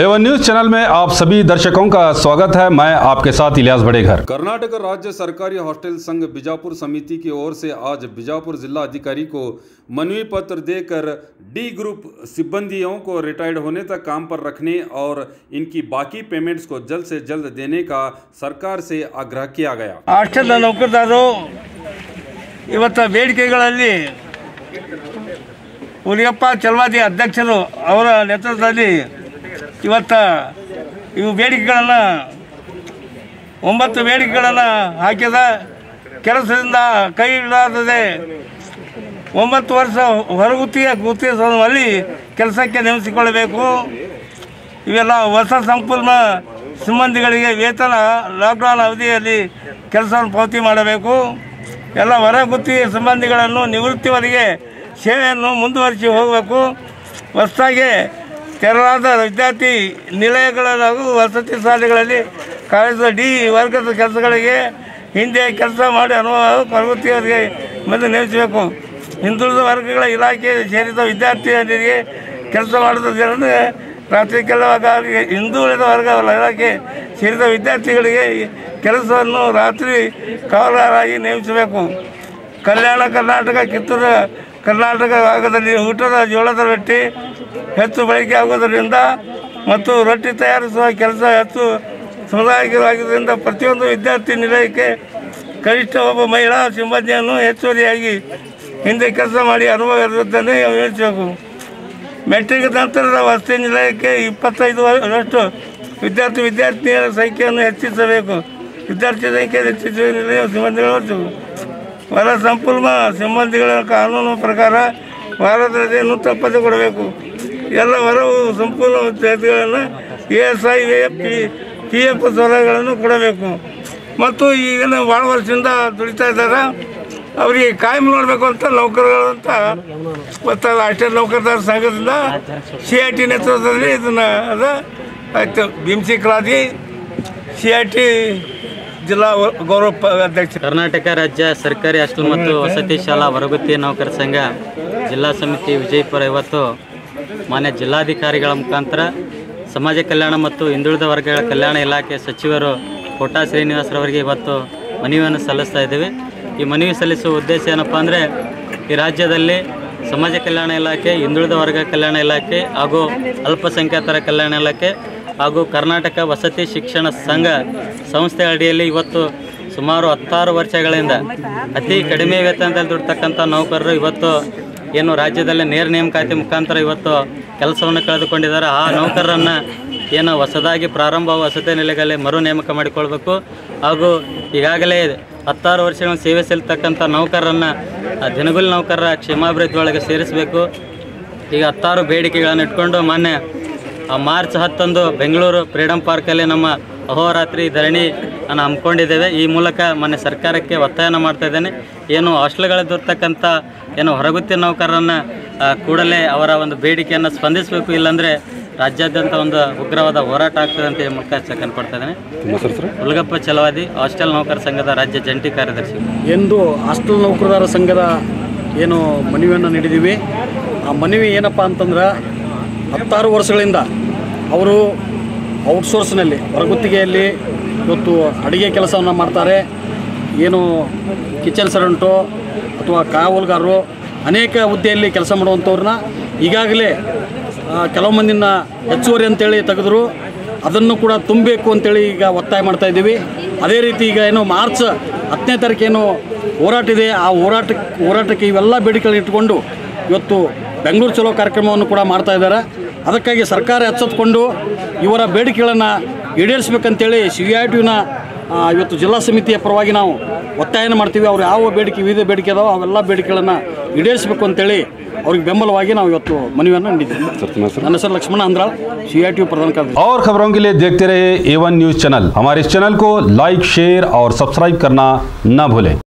एवं news channel में आप सभी दर्शकों का स्वागत है मैं आपके साथ इलियास बड़ेघर कर्नाटक राज्य सरकारी हॉस्टल संघ बीजापुर समिति की ओर से आज बीजापुर जिला अधिकारी को मनवी पत्र देकर डी ग्रुप सिब्बंदियों को रिटायर्ड होने तक काम पर रखने और इनकी बाकी पेमेंट्स को जल्द से जल्द देने का सरकार से आग्रह किया गया ಹಾಸ್ಟೆಲ್ ನೌಕರದಾರರು ಇವತ್ತು ಬೇಡಿಕೆಗಳಲ್ಲಿ ಉಲಿಯಪ್ಪ ಚಲವಾದಿ ಅಧ್ಯಕ್ಷರು ಅವರ ನೇತೃತ್ವದಲ್ಲಿ ಇವತ್ತು ಇವು ಬೇಡಿಕೆಗಳನ್ನು ಒಂಬತ್ತು ಬೇಡಿಕೆಗಳನ್ನು ಹಾಕಿದ ಕೆಲಸದಿಂದ ಕೈ ಇಡಲಾರದೆ ಒಂಬತ್ತು ವರ್ಷ ಹೊರಗುತ್ತಿಗೆ ಗುತ್ತಿಗೆಯಲ್ಲಿ ಕೆಲಸಕ್ಕೆ ನೇಮಿಸಿಕೊಳ್ಳಬೇಕು ಇವೆಲ್ಲ ಹೊಸ ಸಂಪೂರ್ಣ ಸಿಬ್ಬಂದಿಗಳಿಗೆ ವೇತನ ಲಾಕ್ಡೌನ್ ಅವಧಿಯಲ್ಲಿ ಕೆಲಸವನ್ನು ಪಾವತಿ ಮಾಡಬೇಕು ಎಲ್ಲ ಹೊರ ಗುತ್ತಿಗೆ ಸಿಬ್ಬಂದಿಗಳನ್ನು ನಿವೃತ್ತಿವರೆಗೆ ಸೇವೆಯನ್ನು ಮುಂದುವರಿಸಿ ಹೋಗಬೇಕು ಹೊಸದಾಗಿ ತೆರವಾದ ವಿದ್ಯಾರ್ಥಿ ನಿಲಯಗಳ ಹಾಗೂ ವಸತಿ ಶಾಲೆಗಳಲ್ಲಿ ಕಾಲೇಜು ಡಿ ವರ್ಗದ ಕೆಲಸಗಳಿಗೆ ಹಿಂದೆ ಕೆಲಸ ಮಾಡಿ ಅನುಭವ ಹೊರಗುತ್ತಿಯವರಿಗೆ ಮುಂದೆ ನೇಮಿಸಬೇಕು ಹಿಂದುಳಿದ ವರ್ಗಗಳ ಇಲಾಖೆ ಸೇರಿದ ವಿದ್ಯಾರ್ಥಿಯರಿಗೆ ಕೆಲಸ ಮಾಡಿದ ರಾತ್ರಿ ಕೆಲವಾಗ ಅವರಿಗೆ ಹಿಂದುಳಿದ ವರ್ಗ ಇಲಾಖೆ ಸೇರಿದ ವಿದ್ಯಾರ್ಥಿಗಳಿಗೆ ಈ ಕೆಲಸವನ್ನು ರಾತ್ರಿ ಕಾವಲಾರಾಗಿ ನೇಮಿಸಬೇಕು ಕಲ್ಯಾಣ ಕರ್ನಾಟಕ ಕಿತ್ತೂರು ಕರ್ನಾಟಕ ಭಾಗದಲ್ಲಿ ಊಟದ ಜೋಳದ ರೊಟ್ಟಿ ಹೆಚ್ಚು ಬಳಕೆ ಆಗುವುದರಿಂದ ಮತ್ತು ರೊಟ್ಟಿ ತಯಾರಿಸುವ ಕೆಲಸ ಹೆಚ್ಚು ಸಮುದಾಯವಾಗಿದ್ದರಿಂದ ಪ್ರತಿಯೊಂದು ವಿದ್ಯಾರ್ಥಿ ನಿಲಯಕ್ಕೆ ಕನಿಷ್ಠ ಒಬ್ಬ ಮಹಿಳಾ ಸಿಬ್ಬಂದಿಯನ್ನು ಹೆಚ್ಚುವರಿಯಾಗಿ ಹಿಂದೆ ಕೆಲಸ ಮಾಡಿ ಅನುಭವ ಇರುವುದನ್ನು ಯೋಚಿಸಬೇಕು ಮೆಟ್ರಿಕ್ ನಂತರದ ವಸತಿ ನಿಲಯಕ್ಕೆ ಇಪ್ಪತ್ತೈದು ವರ್ಷ ವಿದ್ಯಾರ್ಥಿ ವಿದ್ಯಾರ್ಥಿನಿಯರ ಸಂಖ್ಯೆಯನ್ನು ಹೆಚ್ಚಿಸಬೇಕು ವಿದ್ಯಾರ್ಥಿ ಸಂಖ್ಯೆ ಹೆಚ್ಚಿಸುವ ನಿಲಯ ಸಿಬ್ಬಂದಿಗಳು ಹೊರ ಸಂಪೂರ್ಣ ಸಿಬ್ಬಂದಿಗಳ ಕಾನೂನು ಪ್ರಕಾರ ವಾರದ ರಜೆಯನ್ನು ತಪ್ಪದೆ ಕೊಡಬೇಕು ಎಲ್ಲ ಹೊರವು ಸಂಪೂರ್ಣ ವಿದ್ಯಾರ್ಥಿಗಳನ್ನು A S I F P P F ಸೌಲಭ್ಯಗಳನ್ನು ಕೊಡಬೇಕು ಮತ್ತು ಈಗಿನ ಭಾಳ ವರ್ಷದಿಂದ ದುಡಿತಾ ಇದ್ದಾರೆ ಅವರಿಗೆ ಕಾಯಂ ನೋಡಬೇಕು ಅಂತ ನೌಕರರು ಅಂತ ಮತ್ತು ಅಷ್ಟೇ ನೌಕರದಾರ ಸಂಘದಿಂದ ಸಿ ಐ ಟಿ ನೇತೃತ್ವದಲ್ಲಿ ಇದನ್ನು ಅದ ಆಯಿತು ಭೀಮ್ಸಿ ಕ್ರಾಂತಿ ಸಿ ಐ ಟಿ ಜಿಲ್ಲಾ ಗೌರವ ಪ- ಅಧ್ಯಕ್ಷ ಕರ್ನಾಟಕ ರಾಜ್ಯ ಸರ್ಕಾರಿ ಹಾಸ್ಟೆಲ್ ಮತ್ತು ವಸತಿ ಶಾಲಾ ಹೊರಗುತ್ತಿ ನೌಕರ ಸಂಘ ಜಿಲ್ಲಾ ಸಮಿತಿ ವಿಜಯಪುರ ಇವತ್ತು ಮಾನ್ಯ ಜಿಲ್ಲಾಧಿಕಾರಿಗಳ ಮುಖಾಂತರ ಸಮಾಜ ಕಲ್ಯಾಣ ಮತ್ತು ಹಿಂದುಳಿದ ವರ್ಗಗಳ ಕಲ್ಯಾಣ ಇಲಾಖೆ ಸಚಿವರು ಕೋಟಾ ಶ್ರೀನಿವಾಸರವರಿಗೆ ಇವತ್ತು ಮನವಿಯನ್ನು ಸಲ್ಲಿಸ್ತಾ ಇದ್ದೇವೆ ಈ ಮನವಿ ಸಲ್ಲಿಸುವ ಉದ್ದೇಶ ಏನಪ್ಪ ಅಂದರೆ ಈ ರಾಜ್ಯದಲ್ಲಿ ಸಮಾಜ ಕಲ್ಯಾಣ ಇಲಾಖೆ ಹಿಂದುಳಿದ ವರ್ಗ ಕಲ್ಯಾಣ ಇಲಾಖೆ ಹಾಗೂ ಅಲ್ಪಸಂಖ್ಯಾತರ ಕಲ್ಯಾಣ ಇಲಾಖೆ ಹಾಗೂ ಕರ್ನಾಟಕ ವಸತಿ ಶಿಕ್ಷಣ ಸಂಘ ಸಂಸ್ಥೆ ಅಡಿಯಲ್ಲಿ ಇವತ್ತು ಸುಮಾರು ಹತ್ತಾರು ವರ್ಷಗಳಿಂದ ಅತಿ ಕಡಿಮೆ ವೇತನದಲ್ಲಿ ದುಡ್ತಕ್ಕಂಥ ನೌಕರರು ಇವತ್ತು ಏನು ರಾಜ್ಯದಲ್ಲಿ ನೇರ ನೇಮಕಾತಿ ಮುಖಾಂತರ ಇವತ್ತು ಕೆಲಸವನ್ನು ಕಳೆದುಕೊಂಡಿದ್ದಾರೆ ಆ ನೌಕರರನ್ನು ಏನು ಹೊಸದಾಗಿ ಪ್ರಾರಂಭ ವಸತಿ ನಿಲಯಗಳಲ್ಲಿ ಮರು ನೇಮಕ ಮಾಡಿಕೊಳ್ಬೇಕು ಹಾಗೂ ಈಗಾಗಲೇ ಹತ್ತಾರು ವರ್ಷಗಳ ಸೇವೆ ಸಲ್ಲಿಸ್ತಕ್ಕಂಥ ನೌಕರರನ್ನು ಆ ದಿನಗೂಲಿ ನೌಕರರ ಕ್ಷೇಮಾಭಿವೃದ್ಧಿ ಒಳಗೆ ಸೇರಿಸಬೇಕು ಈಗ ಹತ್ತಾರು ಬೇಡಿಕೆಗಳನ್ನು ಇಟ್ಕೊಂಡು ಮೊನ್ನೆ ಆ ಮಾರ್ಚ್ ಹತ್ತೊಂದು ಬೆಂಗಳೂರು ಫ್ರೀಡಮ್ ಪಾರ್ಕಲ್ಲಿ ನಮ್ಮ ಅಹೋರಾತ್ರಿ ಧರಣಿ ಅನ್ನು ಹಮ್ಮಿಕೊಂಡಿದ್ದೇವೆ ಈ ಮೂಲಕ ಮೊನ್ನೆ ಸರ್ಕಾರಕ್ಕೆ ಒತ್ತಾಯನ ಮಾಡ್ತಾ ಇದ್ದೇನೆ ಏನು ಹಾಸ್ಟೆಲ್ಗಳಲ್ಲಿರ್ತಕ್ಕಂಥ ಏನು ಹೊರಗುತ್ತಿ ನೌಕರರನ್ನು ಆ, ಕೂಡಲೇ ಅವರ ಒಂದು ಬೇಡಿಕೆಯನ್ನು ಸ್ಪಂದಿಸಬೇಕು ಇಲ್ಲಾಂದರೆ ರಾಜ್ಯಾದ್ಯಂತ ಒಂದು ಉಗ್ರವಾದ ಹೋರಾಟ ಆಗ್ತದೆ ಅಂತ ಈ ಮೂಲಕ ಎಚ್ಚರಿಕೆಯನ್ನು ಕೊಡ್ತಾ ಇದ್ದೇನೆ ಹುಲಗಪ್ಪ ಚಲವಾದಿ ಹಾಸ್ಟೆಲ್ ನೌಕರ ಸಂಘದ ರಾಜ್ಯ ಜಂಟಿ ಕಾರ್ಯದರ್ಶಿ ಎಂದು ಹಾಸ್ಟೆಲ್ ನೌಕರದಾರ ಸಂಘದ ಏನು ಮನವಿಯನ್ನು ನೀಡಿದ್ದೀವಿ ಆ ಮನವಿ ಏನಪ್ಪ ಅಂತಂದ್ರೆ ಹತ್ತಾರು ವರ್ಷಗಳಿಂದ ಅವರು ಔಟ್ಸೋರ್ಸ್ನಲ್ಲಿ ಹೊರಗುತ್ತಿಗೆಯಲ್ಲಿ ಇವತ್ತು ಅಡುಗೆ ಕೆಲಸವನ್ನು ಮಾಡ್ತಾರೆ ಏನು ಕಿಚನ್ ಸರ್ವೆಂಟು ಅಥವಾ ಕಾವಲುಗಾರರು ಅನೇಕ ಹುದ್ದೆಯಲ್ಲಿ ಕೆಲಸ ಮಾಡುವಂಥವ್ರನ್ನ ಈಗಾಗಲೇ ಆ, ಕೆಲವು ಮಂದಿನ ಹೆಚ್ಚುವರಿ ಅಂತೇಳಿ ತೆಗೆದ್ರು ಅದನ್ನು ಕೂಡ ತುಂಬಬೇಕು ಅಂತೇಳಿ ಈಗ ಒತ್ತಾಯ ಮಾಡ್ತಾ ಇದ್ದೀವಿ ಅದೇ ರೀತಿ ಈಗ ಏನು ಮಾರ್ಚ್ ಹತ್ತನೇ ತಾರೀಕೇನು ಹೋರಾಟ ಇದೆ ಆ ಹೋರಾಟಕ್ಕೆ ಹೋರಾಟಕ್ಕೆ ಇವೆಲ್ಲ ಬೇಡಿಕೆಗಳನ್ನ ಇಟ್ಕೊಂಡು ಇವತ್ತು ಬೆಂಗಳೂರು ಚಲೋ ಕಾರ್ಯಕ್ರಮವನ್ನು ಕೂಡ ಮಾಡ್ತಾ ಇದ್ದಾರೆ ಅದಕ್ಕಾಗಿ ಸರ್ಕಾರ ಎಚ್ಚೆತ್ತುಕೊಂಡು ಇವರ ಬೇಡಿಕೆಗಳನ್ನು ಈಡೇರಿಸಬೇಕಂತೇಳಿ ಸಿ ಐ ಟಿನ ಇವತ್ತು ಜಿಲ್ಲಾ ಸಮಿತಿಯ ಪರವಾಗಿ ನಾವು ಒತ್ತಾಯನ ಮಾಡ್ತೀವಿ ಅವ್ರು ಯಾವ ಬೇಡಿಕೆ ವಿವಿಧ ಬೇಡಿಕೆ ಅದಾವೆ ಅವೆಲ್ಲ ಬೇಡಿಕೆಗಳನ್ನು ಈಡೇರಿಸಬೇಕು ಅಂತೇಳಿ ಅವ್ರಿಗೆ ಬೆಂಬಲವಾಗಿ ನಾವು ಇವತ್ತು ಮನವಿಯನ್ನು ನೀಡಿದ್ದೀವಿ ನನ್ನ ಹೆಸರು Lakshmana Andral C I T ಪ್ರಧಾನ ಕಾರ್ಯದರ್ಶಿ और खबरों के लिए देखते रहे एवन न्यूज चैनल हमारे इस चैनल को लाइक शेयर और सब्सक्राइब करना न भूलें